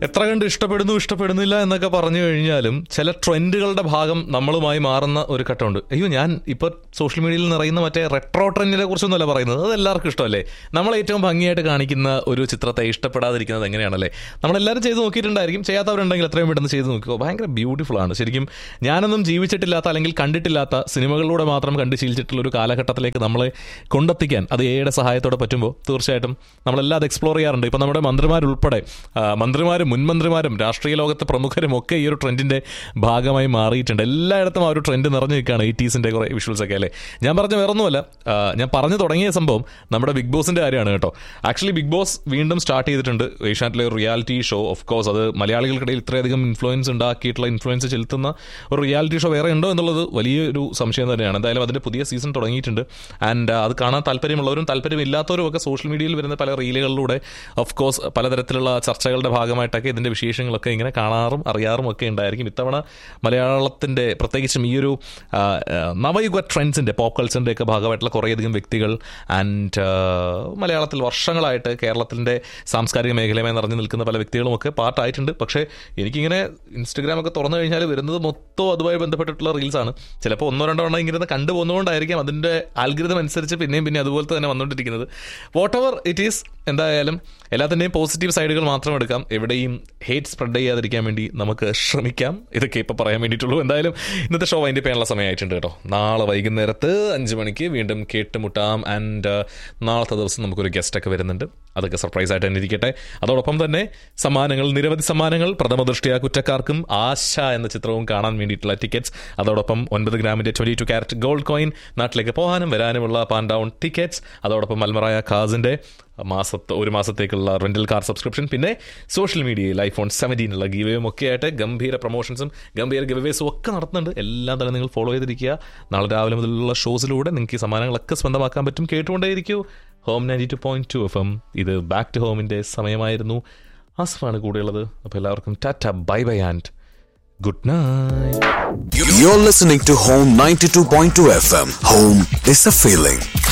എത്ര കണ്ട് ഇഷ്ടപ്പെടുന്നു ഇഷ്ടപ്പെടുന്നില്ല എന്നൊക്കെ പറഞ്ഞു കഴിഞ്ഞാലും ചില ട്രെൻഡുകളുടെ ഭാഗം നമ്മളുമായി മാറുന്ന ഒരു ഘട്ടമുണ്ട് അയ്യോ ഞാൻ ഇപ്പോൾ സോഷ്യൽ മീഡിയയിൽ നിറയുന്ന മറ്റേ റെട്രോ ട്രെൻഡിനെ കുറിച്ചൊന്നുമല്ല പറയുന്നത് അത് എല്ലാവർക്കും ഇഷ്ടമല്ലേ നമ്മൾ ഏറ്റവും ഭംഗിയായിട്ട് കാണിക്കുന്ന ഒരു ചിത്രത്തെ ഇഷ്ടപ്പെടാതിരിക്കുന്നത് എങ്ങനെയാണല്ലേ നമ്മളെല്ലാവരും ചെയ്ത് നോക്കിയിട്ടുണ്ടായിരിക്കും ചെയ്യാത്തവരുണ്ടെങ്കിൽ എത്രയും പെട്ടെന്ന് ചെയ്ത് നോക്കിക്കോ ഭയങ്കര ബ്യൂട്ടിഫുൾ ആണ് ശരിക്കും ഞാനൊന്നും ജീവിച്ചിട്ടില്ലാത്ത അല്ലെങ്കിൽ കണ്ടിട്ടില്ലാത്ത സിനിമകളിലൂടെ മാത്രം കണ്ട് ശീലിച്ചിട്ടുള്ള ഒരു കാലഘട്ടത്തിലേക്ക് നമ്മളെ കൊണ്ടെത്തിക്കാൻ അത് എയുടെ സഹായത്തോടെ പറ്റുമ്പോൾ തീർച്ചയായിട്ടും നമ്മളെല്ലാം അത് എക്സ്പ്ലോർ ചെയ്യാറുണ്ട് ഇപ്പം നമ്മുടെ മന്ത്രിമാരുൾപ്പെടെ ആ, മന്ത്രിമാരും മുൻമന്ത്രിമാരും രാഷ്ട്രീയ ലോകത്തെ പ്രമുഖരും ഒക്കെ ഈ ഒരു ട്രെൻഡിന്റെ ഭാഗമായി മാറിയിട്ടുണ്ട് എല്ലായിടത്തും ആ ഒരു ട്രെൻഡ് നിറഞ്ഞു നിൽക്കുകയാണ് എയ്റ്റീസിന്റെ കുറെ വിഷ്വൽസ് ഒക്കെ അല്ലേ ഞാൻ പറഞ്ഞ വേറൊന്നുമല്ല ആ, ഞാൻ പറഞ്ഞു തുടങ്ങിയ സംഭവം നമ്മുടെ ബിഗ് ബോസിന്റെ കാര്യമാണ് കേട്ടോ ആക്ച്വലി ബിഗ് ബോസ് വീണ്ടും സ്റ്റാർട്ട് ചെയ്തിട്ടുണ്ട് ഏഷ്യാനെറ്റിലെ ഒരു റിയാലിറ്റി ഷോ ഓഫ് കോഴ്സ് അത് മലയാളികൾക്കിടയിൽ ഇത്രയധികം ഇൻഫ്ലുവൻസ് ഉണ്ടാക്കിയിട്ടുള്ള ഇൻഫ്ലുവൻസ് ചെലുത്തുന്ന ഒരു റിയാലിറ്റി ഷോ വേറെ ഉണ്ടോ എന്നുള്ളത് വലിയൊരു സംശയം തന്നെയാണ് എന്തായാലും അതിന്റെ പുതിയ സീസൺ തുടങ്ങിയിട്ടുണ്ട് ആൻഡ് അത് കാണാൻ താല്പര്യമുള്ളവരും താല്പര്യമില്ലാത്തവരും ഒക്കെ സോഷ്യൽ മീഡിയയിൽ വരുന്ന പല റീലുകളിലൂടെ ഓഫ് കോഴ്സ് പലതരത്തിലുള്ള ചർച്ചകളുടെ ഭാഗമായിട്ടൊക്കെ ഇതിന്റെ വിശേഷങ്ങളൊക്കെ ഇങ്ങനെ കാണാറും അറിയാറും ഒക്കെ ഉണ്ടായിരിക്കും ഇത്തവണ മലയാളത്തിന്റെ പ്രത്യേകിച്ചും ഈ ഒരു ആ, ആ, നവയുഗ ട്രെൻഡ്സിന്റെ പോപ്പ് കൾച്ചറിന്റെ ഒക്കെ ഭാഗമായിട്ടുള്ള കുറേയധികം വ്യക്തികൾ ആൻഡ് മലയാളത്തിൽ വർഷങ്ങളായിട്ട് കേരളത്തിന്റെ സാംസ്കാരിക മേഖലയുമായി നിറഞ്ഞു നിൽക്കുന്ന പല വ്യക്തികളും ഒക്കെ പാർട്ടായിട്ടുണ്ട് പക്ഷേ എനിക്കിങ്ങനെ ഇൻസ്റ്റഗ്രാം ഒക്കെ തുറന്നു കഴിഞ്ഞാൽ വരുന്നത് മൊത്തം അതുമായി ബന്ധപ്പെട്ടിട്ടുള്ള റീൽസ് ആണ് ചിലപ്പോൾ ഒന്നോ രണ്ടോ എണ്ണം ഇങ്ങനെ കണ്ടു പോകുന്നതുകൊണ്ടായിരിക്കും അതിന്റെ ആൽഗൃതം അനുസരിച്ച് പിന്നെയും പിന്നെ അതുപോലത്തെ തന്നെ വന്നുകൊണ്ടിരിക്കുന്നത് വാട്ട് എവർ ഇറ്റ് ഈസ് എന്തായാലും എല്ലാത്തിൻ്റെയും പോസിറ്റീവ് സൈഡുകൾ മാത്രം എടുക്കാം എവിടെയും ഹേറ്റ് സ്പ്രെഡ് ചെയ്യാതിരിക്കാൻ വേണ്ടി നമുക്ക് ശ്രമിക്കാം ഇതൊക്കെ ഇപ്പോൾ പറയാൻ വേണ്ടിയിട്ടുള്ളൂ എന്തായാലും ഇന്നത്തെ ഷോ അതിൻ്റെ പേരുള്ള സമയമായിട്ടുണ്ട് കേട്ടോ നാളെ വൈകുന്നേരത്ത് അഞ്ച് മണിക്ക് വീണ്ടും കേട്ടുമുട്ടാം ആൻഡ് നാളത്തെ ദിവസം നമുക്കൊരു ഗസ്റ്റ് ഒക്കെ വരുന്നുണ്ട് അതൊക്കെ സർപ്രൈസ് ആയിട്ട് തന്നെ ഇരിക്കട്ടെ അതോടൊപ്പം തന്നെ സമ്മാനങ്ങൾ നിരവധി സമ്മാനങ്ങൾ പ്രഥമ ദൃഷ്ടിയ കുറ്റക്കാർക്കും ആശ എന്ന ചിത്രവും കാണാൻ വേണ്ടിയിട്ടുള്ള ടിക്കറ്റ്സ് അതോടൊപ്പം ഒൻപത് ഗ്രാമിന്റെ twenty two carat gold coin നാട്ടിലേക്ക് പോകാനും വരാനുമുള്ള പാൻ ഡൗൺ ടിക്കറ്റ്സ് അതോടൊപ്പം മൽമറായ കാസിന്റെ മാസത്തെ ഒരു മാസത്തേക്കുള്ള റെന്റൽ കാർ സബ്സ്ക്രിപ്ഷൻ പിന്നെ സോഷ്യൽ മീഡിയയിൽ ഐഫോൺ സെവൻറ്റീനുള്ള ഗീവേയും ഒക്കെ ആയിട്ട് ഗംഭീര പ്രൊമോഷൻസും ഗംഭീര ഗിവേസും ഒക്കെ നടത്തുന്നുണ്ട് എല്ലാം തന്നെ നിങ്ങൾ ഫോളോ ചെയ്തിരിക്കുക നാളെ രാവിലെ മുതലുള്ള ഷോസിലൂടെ നിങ്ങൾക്ക് ഈ സമ്മാനങ്ങളൊക്കെ സ്വന്തമാക്കാൻ പറ്റും കേട്ടുകൊണ്ടേയിരിക്കൂ home ninety two point two F M ഇത് ബാക്ക് ടു ഹോമിന്റെ സമയമായിരുന്നു ആസ്ഫാണ് കൂടെയുള്ളത് അപ്പോൾ എല്ലാവർക്കും tata bye bye and good night You're listening to Home 92.2 FM. Home is a feeling.